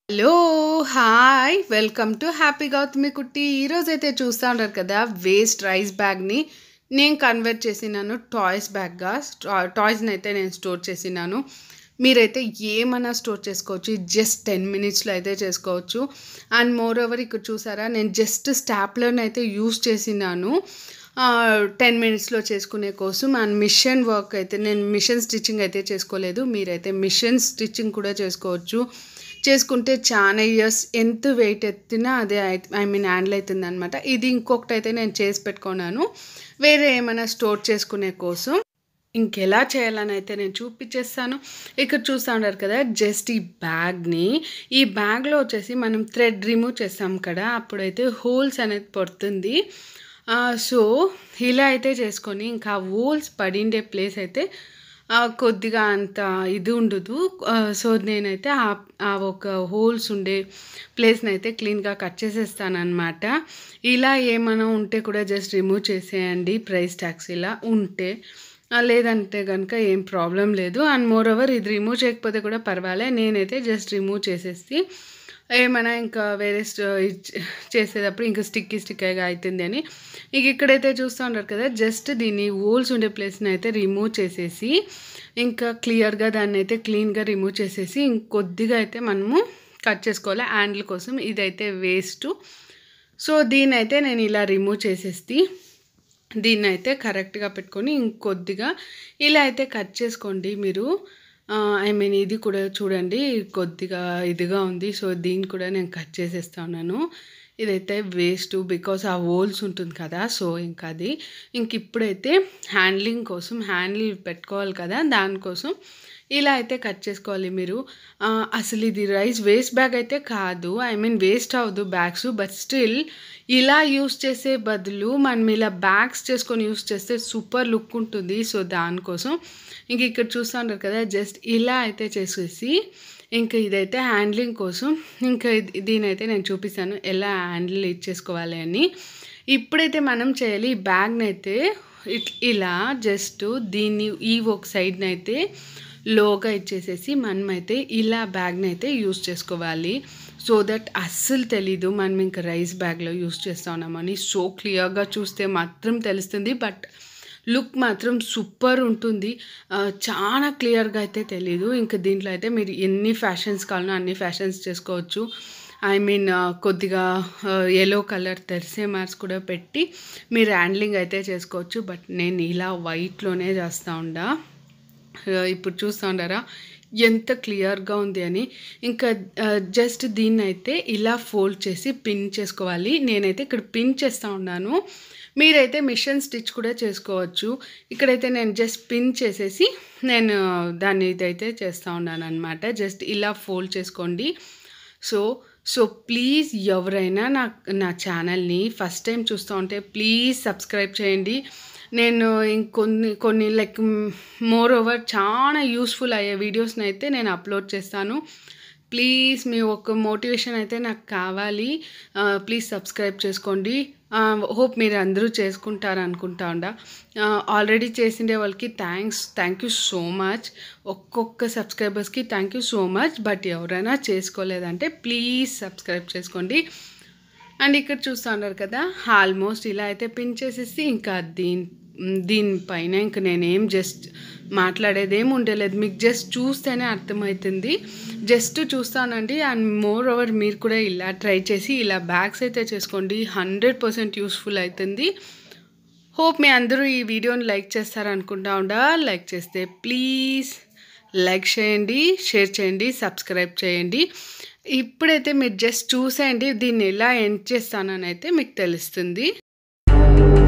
hello hi welcome to happy Gautami Kutti ఈరోజు అయితే చూస్తూ ఉంటారు కదా వేస్ట్ రైస్ బ్యాగ్ని నేను కన్వర్ట్ చేసినాను టాయ్స్ బ్యాగ్గా టాయ్స్ని అయితే నేను స్టోర్ చేసినాను మీరైతే ఏమైనా స్టోర్ చేసుకోవచ్చు జస్ట్ టెన్ మినిట్స్లో అయితే చేసుకోవచ్చు అండ్ మోర్ ఓవర్ ఇక్కడ చూసారా నేను జస్ట్ స్టాప్లర్ని అయితే యూస్ చేసినాను టెన్ మినిట్స్లో చేసుకునే కోసం అండ్ మిషన్ వర్క్ అయితే నేను మిషన్ స్టిచ్చింగ్ అయితే చేసుకోలేదు మీరైతే మిషన్ స్టిచ్చింగ్ కూడా చేసుకోవచ్చు చేసుకుంటే చాలా ఇయర్స్ ఎంత వెయిట్ ఎత్తినా అదే ఐ మీన్ హ్యాండిల్ అవుతుంది అనమాట ఇది ఇంకొకటి అయితే నేను చేసి పెట్టుకున్నాను వేరే ఏమైనా స్టోర్ చేసుకునే కోసం ఇంకెలా చేయాలని అయితే నేను చూపించేస్తాను ఇక్కడ చూస్తూ ఉన్నారు కదా జస్ట్ ఈ బ్యాగ్ని ఈ బ్యాగ్లో వచ్చేసి మనం థ్రెడ్ రిమూవ్ చేస్తాం కదా అప్పుడైతే హోల్స్ అనేది పడుతుంది సో ఇలా అయితే చేసుకొని ఇంకా హోల్స్ పడిండే ప్లేస్ అయితే కొద్దిగా అంత ఇది ఉండదు సో నేనైతే ఆ ఒక హోల్స్ ఉండే ప్లేస్ని అయితే క్లీన్గా కట్ చేసేస్తాను అనమాట ఇలా ఏమైనా ఉంటే కూడా జస్ట్ రిమూవ్ చేసేయండి ప్రైస్ ట్యాక్స్ ఇలా ఉంటే లేదంటే కనుక ఏం ప్రాబ్లం లేదు అండ్ మోర్ ఓవర్ ఇది రిమూవ్ చేయకపోతే కూడా పర్వాలే నేనైతే జస్ట్ రిమూవ్ చేసేసి ఏమైనా ఇంకా వేరే చేసేటప్పుడు ఇంకా స్టిక్కీ స్టిక్కీగా అవుతుంది అని ఇక ఇక్కడైతే చూస్తూ ఉంటారు కదా జస్ట్ దీన్ని హోల్స్ ఉండే ప్లేస్ని అయితే రిమూవ్ చేసేసి ఇంకా క్లియర్గా దాన్ని అయితే క్లీన్గా రిమూవ్ చేసేసి ఇంకొద్దిగా అయితే మనము కట్ చేసుకోవాలి హ్యాండిల్ కోసం ఇదైతే వేస్ట్ సో దీన్ని అయితే నేను ఇలా రిమూవ్ చేసేసి దీన్ని అయితే కరెక్ట్గా పెట్టుకొని ఇంకొద్దిగా ఇలా అయితే కట్ చేసుకోండి మీరు ఐ మీన్ ఇది కూడా చూడండి కొద్దిగా ఇదిగా ఉంది సో దీన్ని కూడా నేను కట్ చేసేస్తా ఉన్నాను ఇదైతే వేస్ట్ బికాస్ ఆ హోల్స్ ఉంటుంది కదా సో ఇంకా అది ఇంక ఇప్పుడైతే హ్యాండ్లింగ్ కోసం హ్యాండిల్ పెట్టుకోవాలి కదా దానికోసం ఇలా అయితే కట్ చేసుకోవాలి మీరు అసలు ఇది రైస్ వేస్ట్ బ్యాగ్ అయితే కాదు ఐ మీన్ వేస్ట్ అవ్వదు బ్యాగ్స్ బట్ స్టిల్ ఇలా యూస్ చేసే బదులు మనం ఇలా బ్యాగ్స్ చేసుకొని యూస్ చేస్తే సూపర్ లుక్ ఉంటుంది సో దానికోసం ఇంక ఇక్కడ చూస్తూ ఉంటారు కదా జస్ట్ ఇలా అయితే చేసేసి ఇంకా ఇదైతే హ్యాండ్లింగ్ కోసం ఇంకా దీనైతే నేను చూపిస్తాను ఎలా హ్యాండిల్ ఇచ్చేసుకోవాలి అని ఇప్పుడైతే మనం చేయాలి ఈ బ్యాగ్ని అయితే ఇలా జస్ట్ దీన్ని ఈ ఒక సైడ్ని అయితే లోగా ఇచ్చేసేసి మనమైతే ఇలా బ్యాగ్ని అయితే యూస్ చేసుకోవాలి సో దట్ అస్సలు తెలీదు మనం ఇంకా రైస్ బ్యాగ్లో యూస్ చేస్తా ఉన్నామని సో క్లియర్గా చూస్తే మాత్రం తెలుస్తుంది బట్ లుక్ మాత్రం సూపర్ ఉంటుంది చాలా క్లియర్గా అయితే తెలీదు ఇంకా దీంట్లో అయితే మీరు ఎన్ని ఫ్యాషన్స్ కావాలనో అన్ని ఫ్యాషన్స్ చేసుకోవచ్చు ఐ మీన్ కొద్దిగా ఎల్లో కలర్ తెరిసే మార్క్స్ కూడా పెట్టి మీరు హ్యాండ్లింగ్ అయితే చేసుకోవచ్చు బట్ నేను ఇలా వైట్లోనే చేస్తూ ఉండా ఇప్పుడు చూస్తూ ఉండారా ఎంత క్లియర్గా ఉంది అని ఇంకా జస్ట్ దీన్ని అయితే ఇలా ఫోల్డ్ చేసి పిన్ చేసుకోవాలి నేనైతే ఇక్కడ పిన్ చేస్తూ ఉన్నాను మీరైతే మిషన్ స్టిచ్ కూడా చేసుకోవచ్చు ఇక్కడైతే నేను జస్ట్ పిన్ చేసేసి నేను దాన్ని ఇదైతే చేస్తూ ఉన్నాను అనమాట జస్ట్ ఇలా ఫోల్డ్ చేసుకోండి సో సో ప్లీజ్ ఎవరైనా నా నా ఛానల్ని ఫస్ట్ టైం చూస్తూ ఉంటే ప్లీజ్ సబ్స్క్రైబ్ చేయండి నేను ఇంకొన్ని కొన్ని లైక్ మోర్ ఓవర్ చాలా యూస్ఫుల్ అయ్యే వీడియోస్ని అయితే నేను అప్లోడ్ చేస్తాను ప్లీజ్ మీ ఒక మోటివేషన్ అయితే నాకు కావాలి ప్లీజ్ సబ్స్క్రైబ్ చేసుకోండి హోప్ మీరు అందరూ చేసుకుంటారు అనుకుంటా ఉండ ఆల్రెడీ చేసిండే వాళ్ళకి thanks thank you so much ఒక్కొక్క సబ్స్క్రైబర్స్కి thank you so much but ఎవరైనా చేసుకోలేదంటే ప్లీజ్ సబ్స్క్రైబ్ చేసుకోండి అండ్ ఇక్కడ చూస్తూ ఉన్నారు కదా ఆల్మోస్ట్ ఇలా అయితే పిన్ చేసేసి ఇంకా దీని దీనిపైన ఇంక నేనేం జస్ట్ మాట్లాడేది ఏం ఉండలేదు మీకు జస్ట్ చూస్తేనే అర్థమవుతుంది జస్ట్ చూస్తానండి అండ్ మోర్ ఓవర్ మీరు కూడా ఇలా ట్రై చేసి ఇలా బ్యాగ్స్ అయితే చేసుకోండి హండ్రెడ్ పర్సెంట్ యూస్ఫుల్ అవుతుంది హోప్ మీ అందరూ ఈ వీడియోని లైక్ చేస్తారనుకుంటా ఉండా లైక్ చేస్తే ప్లీజ్ లైక్ చేయండి షేర్ చేయండి సబ్స్క్రైబ్ చేయండి ఇప్పుడైతే మీరు జస్ట్ చూసేయండి దీన్ని ఎలా ఎండ్ చేస్తానని అయితే మీకు తెలుస్తుంది